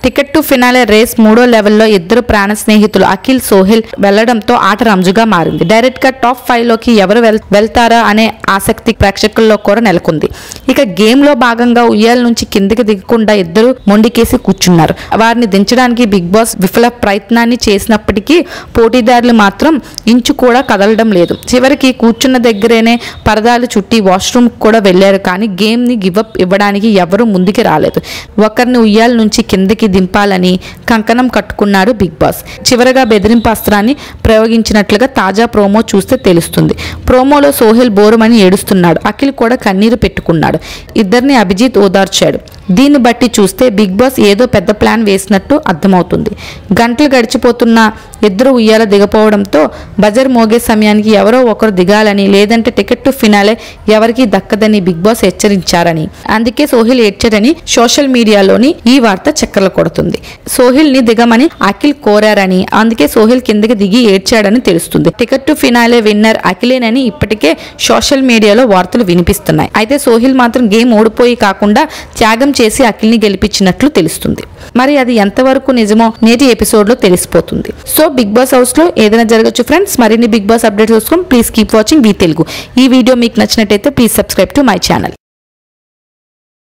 ticket to finale race మూడో లెవెల్లో ఇద్దరు ప్రాణ స్నేహితులు అఖిల్ సోహిల్ వెళ్లడంతో ఆట రంజుగా మారింది డైరెక్ట్ గా టాప్ ఫైవ్ లోకి ఎవరు వెల్- వెళ్తారా అనే ఆసక్తి ప్రేక్షకుల్లో కూడా నెలకొంది ఇక గేమ్ లో భాగంగా ఉయ్యాల నుంచి కిందికి దిగకుండా ఇద్దరు మొండికేసి కూర్చున్నారు వారిని దించడానికి బిగ్ బాస్ విఫల ప్రయత్నాన్ని చేసినప్పటికీ పోటీదారులు మాత్రం ఇంచు కూడా కదలడం లేదు చివరికి కూర్చున్న దగ్గరేనే పరదాలు చుట్టి వాష్రూమ్ కూడా వెళ్లారు కానీ గేమ్ ని గివప్ ఇవ్వడానికి ఎవరూ ముందుకి రాలేదు ఒకరిని ఉయ్యాల నుంచి కిందకి దింపాలని కంకణం కట్టుకున్నారు బిగ్ బాస్ చివరగా బెదిరింపు అస్త్రాన్ని ప్రయోగించినట్లుగా తాజా ప్రోమో చూస్తే తెలుస్తుంది ప్రోమోలో సోహెల్ బోరుమని ఏడుస్తున్నాడు అఖిల్ కూడా కన్నీరు పెట్టుకున్నాడు ఇద్దరిని అభిజిత్ ఓదార్చాడు దీన్ని బట్టి చూస్తే బిగ్ బాస్ ఏదో పెద్ద ప్లాన్ వేసినట్టు అర్థమవుతుంది గంటలు గడిచిపోతున్న ఇద్దరు ఉయ్యాల దిగపోవడంతో బజర్ మోగే సమయానికి ఎవరో ఒకరు దిగాలని లేదంటే టికెట్ టు ఫినాలే ఎవరికీ దక్కదని బిగ్ బాస్ హెచ్చరించారని అందుకే సోహిల్ ఏడ్చారని సోషల్ మీడియాలోని ఈ వార్త చక్కర్లు కొడుతుంది సోహిల్ ని దిగమని అఖిల్ కోరారని అందుకే సోహిల్ కిందకి దిగి ఏడ్చాడని తెలుస్తుంది టికెట్ టు ఫినాలే విన్నర్ అఖిలేనని ఇప్పటికే సోషల్ మీడియాలో వార్తలు వినిపిస్తున్నాయి అయితే సోహిల్ మాత్రం గేమ్ ఓడిపోయి కాకుండా త్యాగం చేసి అఖిల్ని గెలిపించినట్లు తెలుస్తుంది మరి అది ఎంతవరకు నిజమో నేటి ఎపిసోడ్ లో తెలిసిపోతుంది సో బిగ్ బాస్ హౌస్ లో ఏదైనా జరగచ్చు ఫ్రెండ్స్ మరిన్ని బిగ్ బాస్ అప్డేట్స్ కోసం please keep watching V Telugu ఈ వీడియో మీకు నచ్చినట్టయితే please subscribe to my channel